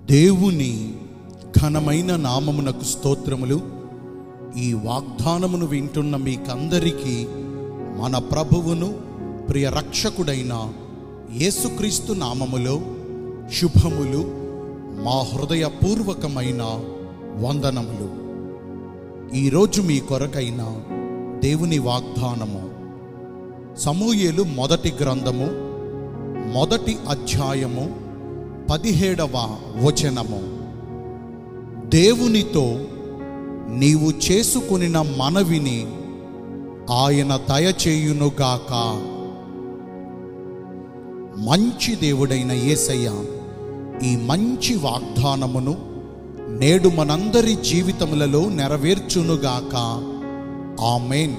దేవుని ఘనమైన నామమునకు స్తోత్రములు ఈ వాగ్దానమును వింటున్న మీకందరికీ మన ప్రభువును ప్రియ రక్షకుడైన యేసుక్రీస్తు నామములో శుభములు మా హృదయపూర్వకమైన వందనములు ఈరోజు మీ కొరకైన దేవుని వాగ్దానము సమూయేలు మొదటి గ్రంథము మొదటి అధ్యాయము పదిహేడవ వచనము దేవునితో నీవు చేసుకునిన మనవిని ఆయన దయచేయునుగాక మంచి దేవుడైన యేసయ్య ఈ మంచి వాగ్దానమును నేడు మనందరి జీవితములలో నెరవేర్చునుగాక ఆమెన్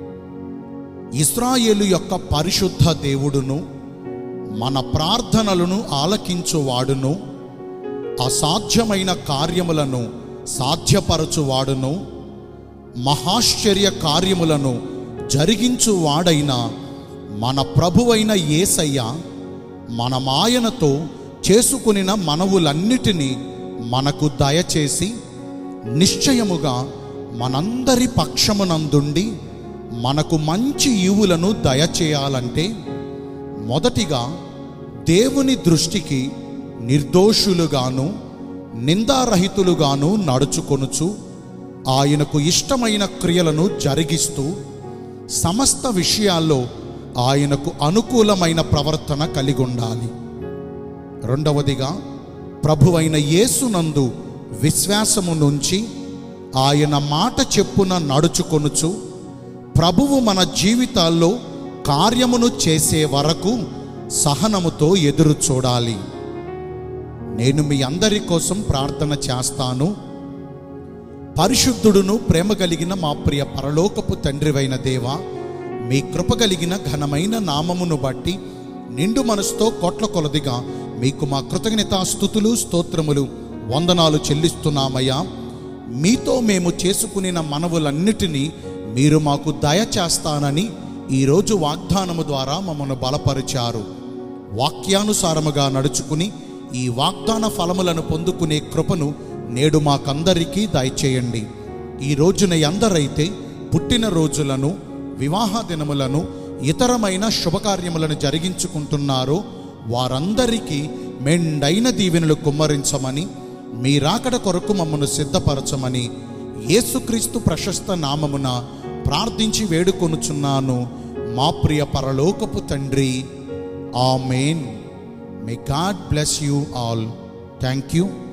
ఇస్రాయేలు యొక్క పరిశుద్ధ దేవుడును మన ప్రార్థనలను ఆలకించువాడును అసాధ్యమైన కార్యములను సాధ్యపరచువాడును మహాశ్చర్య కార్యములను జరిగించువాడైన మన ప్రభువైన యేసయ్య మన మాయనతో చేసుకునిన మనవులన్నిటినీ మనకు దయచేసి నిశ్చయముగా మనందరి పక్షమునందుండి మనకు మంచి ఈవులను దయచేయాలంటే మొదటిగా దేవుని దృష్టికి నిర్దోషులుగాను నిందారహితులుగాను నడుచుకొనుచు ఆయనకు ఇష్టమైన క్రియలను జరిగిస్తూ సమస్త విషయాల్లో ఆయనకు అనుకూలమైన ప్రవర్తన కలిగి ఉండాలి రెండవదిగా ప్రభువైన యేసునందు విశ్వాసము నుంచి ఆయన మాట చెప్పున నడుచుకొనుచు ప్రభువు మన జీవితాల్లో కార్యమును చేసే వరకు సహనముతో ఎదురు చూడాలి నేను మీ అందరి కోసం ప్రార్థన చేస్తాను పరిశుద్ధుడును ప్రేమ కలిగిన మా ప్రియ పరలోకపు తండ్రివైన దేవ మీ కృప కలిగిన ఘనమైన నామమును బట్టి నిండు మనసుతో కోట్ల కొలదిగా మీకు మా కృతజ్ఞతాస్థుతులు స్తోత్రములు వందనాలు చెల్లిస్తున్నామయ్యా మీతో మేము చేసుకునిన మనవులన్నిటినీ మీరు మాకు దయ చేస్తానని ఈరోజు వాగ్దానము ద్వారా మమ్మల్ని బలపరిచారు వాక్యానుసారముగా నడుచుకుని ఈ వాగ్దాన ఫలములను పొందుకునే కృపను నేడు మాకందరికీ దయచేయండి ఈ రోజున ఎందరైతే పుట్టిన రోజులను వివాహ దినములను ఇతరమైన శుభకార్యములను జరిగించుకుంటున్నారో వారందరికీ మెండైన దీవెనలు కుమ్మరించమని మీ రాకడ కొరకు మమ్మను సిద్ధపరచమని యేసుక్రీస్తు ప్రశస్త నామమున ప్రార్థించి వేడుకొనుచున్నాను మా ప్రియ పరలోకపు తండ్రి amen may God bless you all thank you